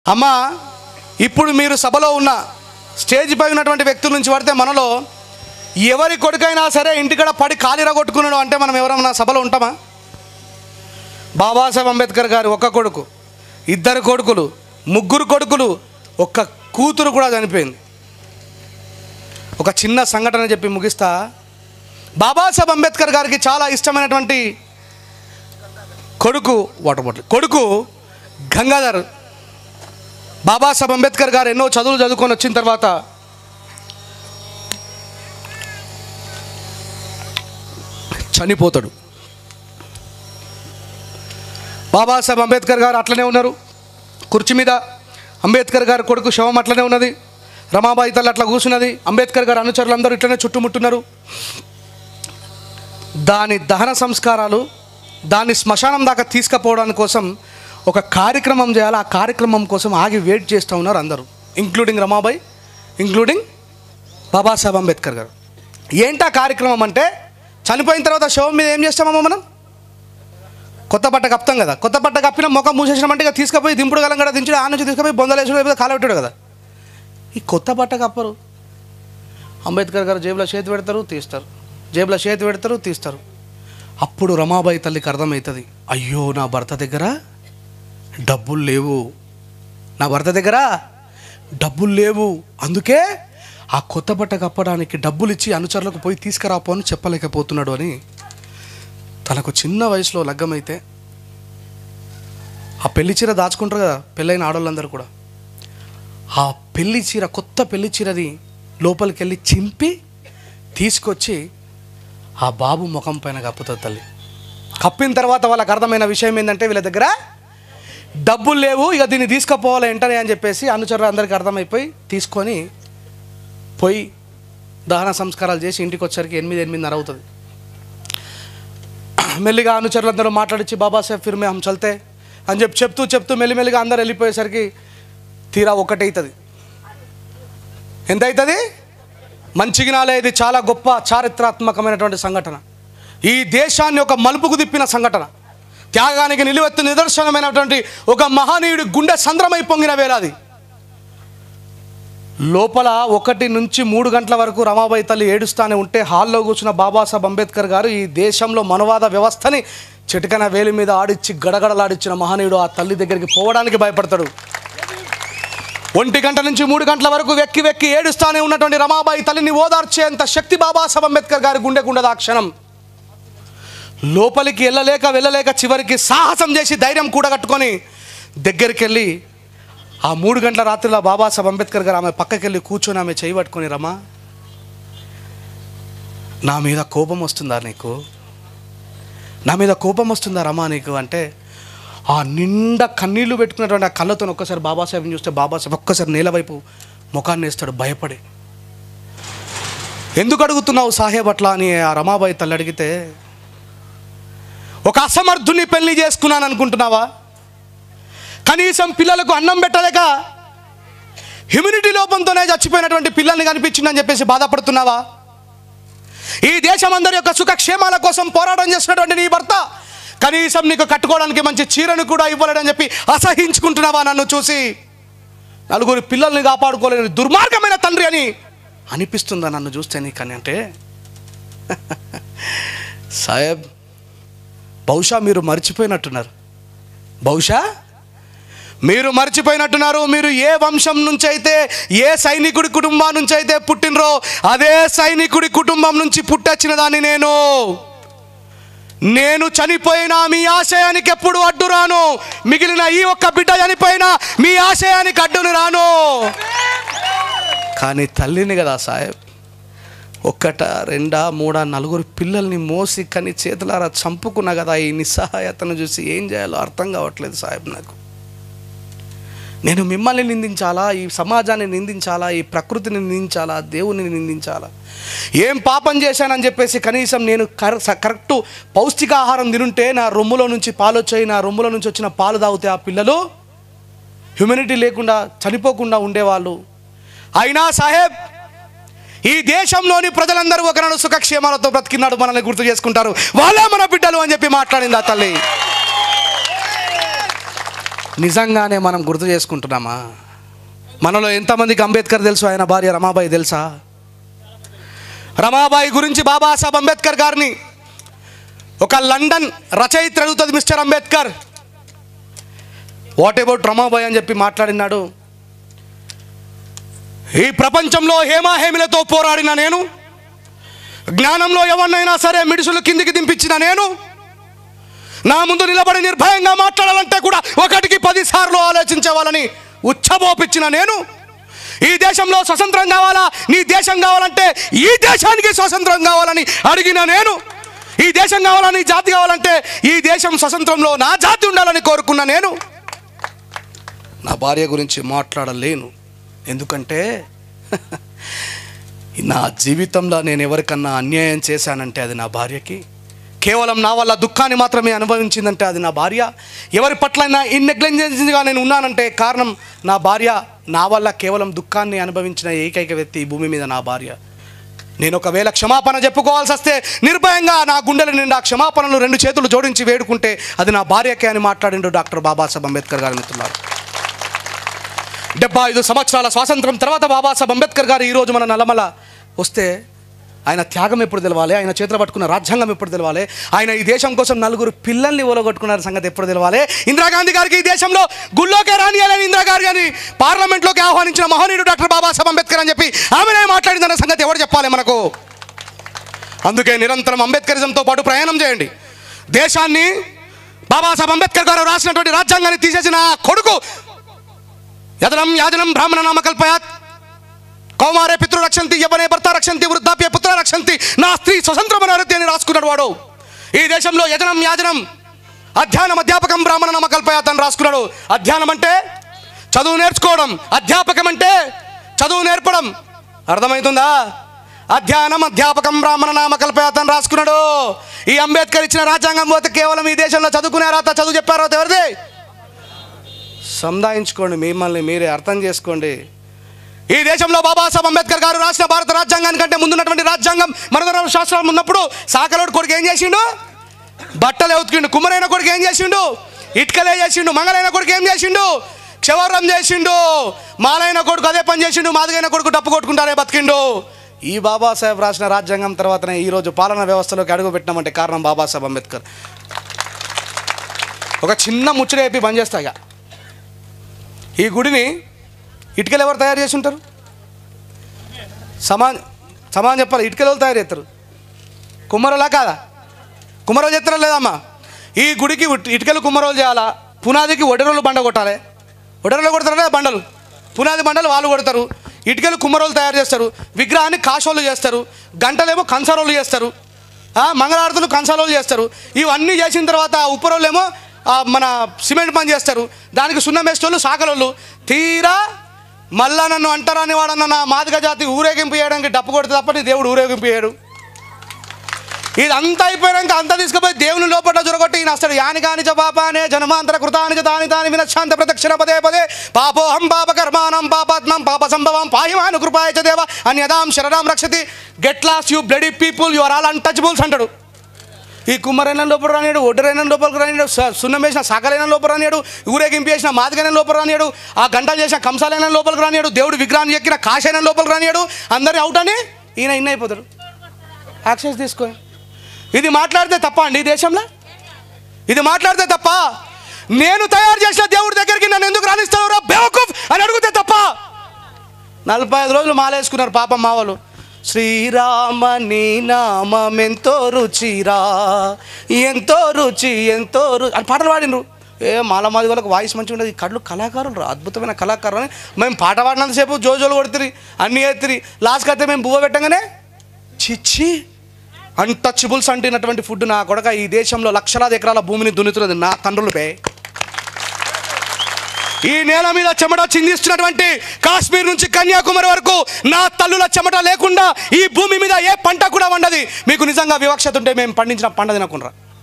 అమ్మా ఇప్పుడు మీరు సభలో ఉన్న స్టేజ్ పై ఉన్నటువంటి వ్యక్తుల నుంచి పడితే మనలో ఎవరి కొడుకైనా సరే ఇంటికాడ పడి కాలిర కొట్టుకున్నాడు అంటే మనం ఎవరన్నా సభలో ఉంటామా బాబాసాహెబ్ అంబేద్కర్ గారు ఒక్క కొడుకు ఇద్దరు కొడుకులు ముగ్గురు కొడుకులు ఒక్క కూతురు కూడా చనిపోయింది ఒక చిన్న సంఘటన చెప్పి ముగిస్తా బాబాసాహెబ్ అంబేద్కర్ గారికి చాలా ఇష్టమైనటువంటి కొడుకు వాటర్ బాటిల్ కొడుకు గంగాధర్ బాబాసాహెబ్ అంబేద్కర్ గారు ఎన్నో చదువులు చదువుకొని వచ్చిన తర్వాత చనిపోతాడు బాబాసాహెబ్ అంబేద్కర్ గారు అట్లనే ఉన్నారు కుర్చీ మీద అంబేద్కర్ గారి కొడుకు శవం అట్లనే ఉన్నది రమాబాయి తల్లి అట్లా కూర్చున్నది అంబేద్కర్ గారు అనుచరులు అందరూ ఇట్లనే చుట్టుముట్టున్నారు దాని దహన సంస్కారాలు దాన్ని శ్మశానం దాకా తీసుకుపోవడానికి కోసం ఒక కార్యక్రమం చేయాలి ఆ కార్యక్రమం కోసం ఆగి వెయిట్ చేస్తూ ఉన్నారు అందరూ ఇంక్లూడింగ్ రమాబాయి ఇంక్లూడింగ్ బాబాసాహెబ్ అంబేద్కర్ గారు ఏంటా కార్యక్రమం అంటే చనిపోయిన తర్వాత శవం మీద ఏం చేస్తామమ్మా మనం కొత్త బట్ట కప్తాం కదా కొత్త బట్ట కప్పిన ముఖం మూసేసినామంటే ఇక తీసుకుపోయి దింపుడు గలం కూడా దించుడు ఆ నుంచి తీసుకుపోయి బొందలేసుడు లేకపోతే కాలబెట్టాడు కదా ఈ కొత్త బట్ట కప్పరు అంబేద్కర్ గారు జేబులో చేతి పెడతారు తీస్తారు జేబులో చేతి పెడతారు తీస్తారు అప్పుడు రమాబాయి తల్లికి అర్థమవుతుంది అయ్యో నా భర్త దగ్గర డబ్బులు లేవు నా భర్త దగ్గర డబ్బులు లేవు అందుకే ఆ కొత్త బట్ట కప్పడానికి డబ్బులు ఇచ్చి అనుచరులకు పోయి తీసుకురాపో అని చెప్పలేకపోతున్నాడు అని తనకు చిన్న వయసులో లగ్గమైతే ఆ పెళ్లి చీర దాచుకుంటారు కదా పెళ్ళైన ఆడవాళ్ళందరూ కూడా ఆ పెళ్లి చీర కొత్త పెళ్లి చీరది లోపలికి వెళ్ళి చింపి తీసుకొచ్చి ఆ బాబు ముఖం పైన కప్పుతుంది తల్లి కప్పిన తర్వాత వాళ్ళకి అర్థమైన విషయం ఏంటంటే వీళ్ళ దగ్గర డబ్బులు లేవు ఇక దీన్ని తీసుకుపోవాలి వెంటనే అని చెప్పేసి అనుచరులు అందరికీ అర్థమైపోయి తీసుకొని పోయి దహన సంస్కారాలు చేసి ఇంటికి వచ్చేసరికి ఎనిమిది ఎనిమిదిన్నర అవుతుంది మెల్లిగా అనుచరులందరూ మాట్లాడించి బాబాసాహెబ్ ఫిర్ మే హమ్ చల్తే అని చెప్పి చెప్తూ చెప్తూ మెల్లిమెల్లిగా అందరు వెళ్ళిపోయేసరికి తీరా ఒకటవుతుంది ఎంత అవుతుంది మంచిగినాలే ఇది చాలా గొప్ప చారిత్రాత్మకమైనటువంటి సంఘటన ఈ దేశాన్ని ఒక మలుపుకు తిప్పిన సంఘటన త్యాగానికి నిలువెత్తు నిదర్శనమైనటువంటి ఒక మహనీయుడి గుండె సంద్రమై పొంగిన వేలాది లోపల ఒకటి నుంచి మూడు గంటల వరకు రమాబాయి తల్లి ఏడుస్తానే ఉంటే హాల్లో కూర్చున్న బాబాసాహెబ్ అంబేద్కర్ గారు ఈ దేశంలో మనవాద వ్యవస్థని చిటికన వేలి మీద ఆడిచ్చి గడగడలాడిచ్చిన మహనీయుడు ఆ తల్లి దగ్గరికి పోవడానికి భయపడతాడు ఒంటి గంట నుంచి మూడు గంటల వరకు వెక్కి వెక్కి ఏడుస్తానే ఉన్నటువంటి రమాబాయి తల్లిని ఓదార్చేంత శక్తి బాబాసాహెబ్ అంబేద్కర్ గారి గుండెకుండదు ఆ క్షణం లోపలికి వెళ్ళలేక వెళ్ళలేక చివరికి సాహసం చేసి ధైర్యం కూడగట్టుకొని దగ్గరికి వెళ్ళి ఆ మూడు గంటల రాత్రిలో బాబాసాహెబ్ అంబేద్కర్ గారు ఆమె పక్కకి వెళ్ళి కూర్చొని ఆమె చేయి పట్టుకొని రమా నా మీద కోపం వస్తుందా నీకు నా మీద కోపం వస్తుందా రమా నీకు అంటే ఆ నిండా కన్నీళ్లు పెట్టుకున్నటువంటి ఆ కళ్ళతో ఒక్కసారి బాబాసాహెబ్ని చూస్తే బాబాసాహెబ్ ఒక్కసారి నేల వైపు ముఖాన్ని వేస్తాడు భయపడి ఎందుకు అడుగుతున్నావు సాహెబ్ అట్లా అని ఆ రమాబాయి తల్లి అడిగితే ఒక అసమర్థుని పెళ్లి చేసుకున్నాను అనుకుంటున్నావా కనీసం పిల్లలకు అన్నం పెట్టలేక హ్యూమినిటీ లోపంతోనే చచ్చిపోయినటువంటి పిల్లల్ని కనిపించిందని చెప్పేసి బాధపడుతున్నావా ఈ దేశం అందరి యొక్క సుఖక్షేమాల కోసం పోరాటం చేసినటువంటి నీ భర్త కనీసం నీకు కట్టుకోవడానికి మంచి చీరను కూడా ఇవ్వలేడని చెప్పి అసహించుకుంటున్నావా నన్ను చూసి నలుగురు పిల్లల్ని కాపాడుకోలేని దుర్మార్గమైన తండ్రి అని అనిపిస్తుందా నన్ను చూస్తే నీకని అంటే సాహెబ్ బహుశా మీరు మర్చిపోయినట్టున్నారు బహుశా మీరు మర్చిపోయినట్టున్నారు మీరు ఏ వంశం నుంచి అయితే ఏ సైనికుడి కుటుంబం నుంచి అయితే పుట్టినరో అదే సైనికుడి కుటుంబం నుంచి పుట్టొచ్చిన దాన్ని నేను నేను చనిపోయినా మీ ఆశయానికి ఎప్పుడు అడ్డు రాను మిగిలిన ఈ ఒక్క బిడ్డ చనిపోయినా మీ ఆశయానికి అడ్డుని రాను కానీ తల్లిని కదా సాహెబ్ ఒక్కట రెండా మూడా నలుగురు పిల్లల్ని మోసి కని చేతులారా చంపుకున్నా కదా ఈ నిస్సహాయతను చూసి ఏం చేయాలో అర్థం కావట్లేదు సాహెబ్ నాకు నేను మిమ్మల్ని నిందించాలా ఈ సమాజాన్ని నిందించాలా ఈ ప్రకృతిని నిందించాలా దేవుని నిందించాలా ఏం పాపం చేశానని చెప్పేసి కనీసం నేను కర కరెక్ట్ పౌష్టికాహారం తినుంటే నా రొమ్ములో నుంచి పాలు వచ్చాయి నా రొమ్ములో నుంచి వచ్చిన పాలు తాగితే ఆ పిల్లలు హ్యూమినిటీ లేకుండా చనిపోకుండా ఉండేవాళ్ళు అయినా సాహెబ్ ఈ దేశంలోని ప్రజలందరూ ఒకనాడు సుఖక్షేమాలతో బ్రతికినాడు మనల్ని గుర్తు చేసుకుంటారు వాళ్ళే మన బిడ్డలు అని చెప్పి మాట్లాడింది ఆ తల్లి నిజంగానే మనం గుర్తు చేసుకుంటున్నామా మనలో ఎంతమందికి అంబేద్కర్ తెలుసు ఆయన భార్య రమాబాయి తెలుసా రమాబాయి గురించి బాబాసాహెబ్ అంబేద్కర్ గారిని ఒక లండన్ రచయిత్రి అడుగుతుంది mister Ambedkar what about Ramabai అని చెప్పి మాట్లాడినాడు ఈ ప్రపంచంలో హేమాహేమిలతో పోరాడిన నేను జ్ఞానంలో ఎవరినైనా సరే మిడుసులు కిందికి దింపించిన నేను నా ముందు నిలబడి నిర్భయంగా మాట్లాడాలంటే కూడా ఒకటికి పదిసార్లు ఆలోచించే వాళ్ళని ఉచ్చబోపించిన నేను ఈ దేశంలో స్వతంత్రం కావాలా నీ దేశం కావాలంటే ఈ దేశానికి స్వతంత్రం కావాలని అడిగిన నేను ఈ దేశం కావాలని జాతి కావాలంటే ఈ దేశం స్వతంత్రంలో నా జాతి ఉండాలని కోరుకున్న నేను నా భార్య గురించి మాట్లాడలేను ఎందుకంటే నా జీవితంలో నేను ఎవరికన్నా అన్యాయం చేశానంటే అది నా భార్యకి కేవలం నా వల్ల దుఃఖాన్ని మాత్రమే అనుభవించిందంటే అది నా భార్య ఎవరి పట్లైనా ఇన్నెగ్లెంజెన్స్గా నేను ఉన్నానంటే కారణం నా భార్య నా వల్ల కేవలం దుఃఖాన్ని అనుభవించిన ఏకైక వ్యక్తి ఈ భూమి మీద నా భార్య నేను ఒకవేళ క్షమాపణ చెప్పుకోవాల్సి వస్తే నిర్భయంగా నా గుండెల నిండా క్షమాపణలు రెండు చేతులు జోడించి వేడుకుంటే అది నా భార్యకే అని మాట్లాడిండు డాక్టర్ బాబాసాహెబ్ అంబేద్కర్ గారు మిత్రులారు డెబ్బై ఐదు సంవత్సరాల స్వాతంత్రం తర్వాత బాబాసాహెబ్ అంబేద్కర్ గారు ఈరోజు మన నల్లమల వస్తే ఆయన త్యాగం ఎప్పుడు తెలవాలి ఆయన చేతులు పట్టుకున్న రాజ్యాంగం ఎప్పుడు తెలవాలి ఆయన ఈ దేశం కోసం నలుగురు పిల్లల్ని ఓలగొట్టుకున్న సంగతి ఎప్పుడు తెలవాలి ఇందిరాగాంధీ గారికి ఈ దేశంలో గుళ్ళోకే రానియాలని ఇందిరాగాంధీ గారిని పార్లమెంట్లోకి ఆహ్వానించిన మహనీయుడు డాక్టర్ బాబాసాహెబ్ అంబేద్కర్ అని చెప్పి ఆమెనే మాట్లాడిందన్న సంగతి ఎవరు చెప్పాలి మనకు అందుకే నిరంతరం అంబేద్కరిజంతో పాటు ప్రయాణం చేయండి దేశాన్ని బాబాసాహెబ్ అంబేద్కర్ గారు రాసినటువంటి రాజ్యాంగాన్ని తీసేసిన ఆ కొడుకు యదనం యాజనం బ్రాహ్మణ నామకల్పయాత్ కౌమారే పితృ రక్షంతి యవనే భర్త రక్షంతి వృద్ధాప్య పుత్ర రక్షంతి నా స్త్రీ స్వతంత్రమైన అరతి అని రాసుకున్నాడు వాడు ఈ దేశంలో యజనం యాజనం అధ్యయనం అధ్యాపకం బ్రాహ్మణ నామకల్పయాత్ అని రాసుకున్నాడు అధ్యయనం అంటే చదువు నేర్చుకోవడం అధ్యాపకం అంటే చదువు నేర్పడం అర్థమవుతుందా అధ్యయనం అధ్యాపకం బ్రాహ్మణ నామకల్పయాత్ అని రాసుకున్నాడు ఈ అంబేద్కర్ ఇచ్చిన రాజ్యాంగం పోతే కేవలం ఈ దేశంలో చదువుకునే రాత చదువు చెప్పారో ఎవరిది సంధాయించుకోండి మిమ్మల్ని మీరే అర్థం చేసుకోండి ఈ దేశంలో బాబాసాహెబ్ అంబేద్కర్ గారు రాసిన భారత రాజ్యాంగానికి కంటే ముందున్నటువంటి రాజ్యాంగం మనదర శాస్త్రం ఉన్నప్పుడు సాకలోడు కొడుకు ఏం చేసిండు బట్టలు ఉతికిండు కుమ్మరైన కొడుకు ఏం చేసిండు ఇటుకలే చేసిండు మంగళైన కొడుకు ఏం చేసిండు క్షవరం చేసిండు మాలైన కొడుకు అదే పని చేసిండు మాదిగైన కొడుకు డప్పు కొట్టుకుంటారే బతికిండు ఈ బాబాసాహెబ్ రాసిన రాజ్యాంగం తర్వాతనే ఈరోజు పాలనా వ్యవస్థలోకి అడుగు పెట్టినామంటే కారణం బాబాసాహెబ్ అంబేద్కర్ ఒక చిన్న ముచ్చట చెప్పి బంద్ చేస్తా ఇక ఈ గుడిని ఇటుకలు ఎవరు తయారు చేసి ఉంటారు సమాన్ సమాన్ చెప్పాలి ఇటుకలు ఎవరు తయారు చేస్తారు కుమ్మరోలా కాదా కుమ్మరోలు చేస్తారా లేదమ్మా ఈ గుడికి ఉట్- ఇటుకలు కుమ్మరోలు చేయాలా పునాదికి ఒడరోలు బండ కొట్టాలి ఒడరోలు కొడతారా లేదా బండలు పునాది బండలు వాళ్ళు కొడతారు ఇటుకలు కుమ్మరోలు తయారు చేస్తారు విగ్రహాన్ని కాశోళ్ళు చేస్తారు గంటలేమో కంసారోళ్ళు చేస్తారు ఆ, మంగళారతులు కంసాలోలు చేస్తారు ఇవన్నీ చేసిన తర్వాత ఉప్పరోళ్ళు ఏమో ఆ, మన సిమెంట్ పని చేస్తారు దానికి సున్నం వేసేటోళ్ళు సాకలోళ్ళు తీరా మళ్ళా నన్ను అంటారని వాడన్న నా మాదిగ జాతి ఊరేగింపు చేయడానికి డప్పు కొడితే తప్ప నీ దేవుడు ఊరేగింపు చేయడు ఇది అంతా అయిపోయాక అంతా తీసుకుపోయి దేవుని లోపల జొరగొట్టి ఈయన వస్తాడు యాని కాని చ పాపానే జన్మాంతర కృతాని చ తాని తాని వినశాంత ప్రదక్షిణ పదే పదే పాపోహం పాప కర్మానం పాపాత్మం పాప సంభవం పాహిమాను కృపాయ చ దేవ అని యదాం శరణాం రక్షతి get lost you bloody people you are all untouchables అంటాడు ఈ కుమ్మరైన లోపల రానియాడు ఒడ్డరైన లోపలికి రానియాడు స- సున్నం వేసిన సాకలైన లోపల రానియాడు ఊరేగింపు చేసిన మాదిగైన లోపల రానియాడు ఆ గంటలు చేసిన కంసాలైన లోపలికి రానియాడు దేవుడు విగ్రహాన్ని ఎక్కిన కాశైన లోపలికి రానియాడు అందరిని అవుట్ అని ఈయన ఇన్ అయిపోతాడు యాక్సెస్ తీసుకొని ఇది మాట్లాడితే తప్ప అండి ఈ దేశంలో ఇది మాట్లాడితే తప్ప నేను తయారు చేసిన దేవుడి దగ్గరికి నన్ను ఎందుకు రాణిస్తావు రా బేవకూఫ్ అని అడిగితే తప్ప నలభై ఐదు రోజులు మాలేసుకున్నారు పాపం మా వాళ్ళు శ్రీరామ నీ నామం ఎంతో రుచిరా ఎంతో రుచి ఎంతో రుచి అని పాటలు పాడినరు ఏ మాల మాది వాళ్ళకి వాయిస్ మంచిగా ఉండదు ఈ కళ్ళు కళాకారులు రా అద్భుతమైన కళాకారులు అని మేము పాట పాడినంతసేపు జోజోలు కొడుతుంది అన్నీ ఎత్తిరి లాస్ట్కి అయితే మేము బువ్వ పెట్టగానే చిచ్చి అన్టచబుల్స్ అంటున్నటువంటి ఫుడ్ నా కొడక ఈ దేశంలో లక్షలాది ఎకరాల భూమిని దున్నుతున్నది నా తండ్రులపై ఈ నేల మీద చెమట చిందిస్తున్నటువంటి కాశ్మీర్ నుంచి కన్యాకుమారి వరకు నా తల్లుల చెమట లేకుండా ఈ భూమి మీద ఏ పంట కూడా వండది మీకు నిజంగా వివక్షత ఉంటే మేము పండించిన పంట తినకుండా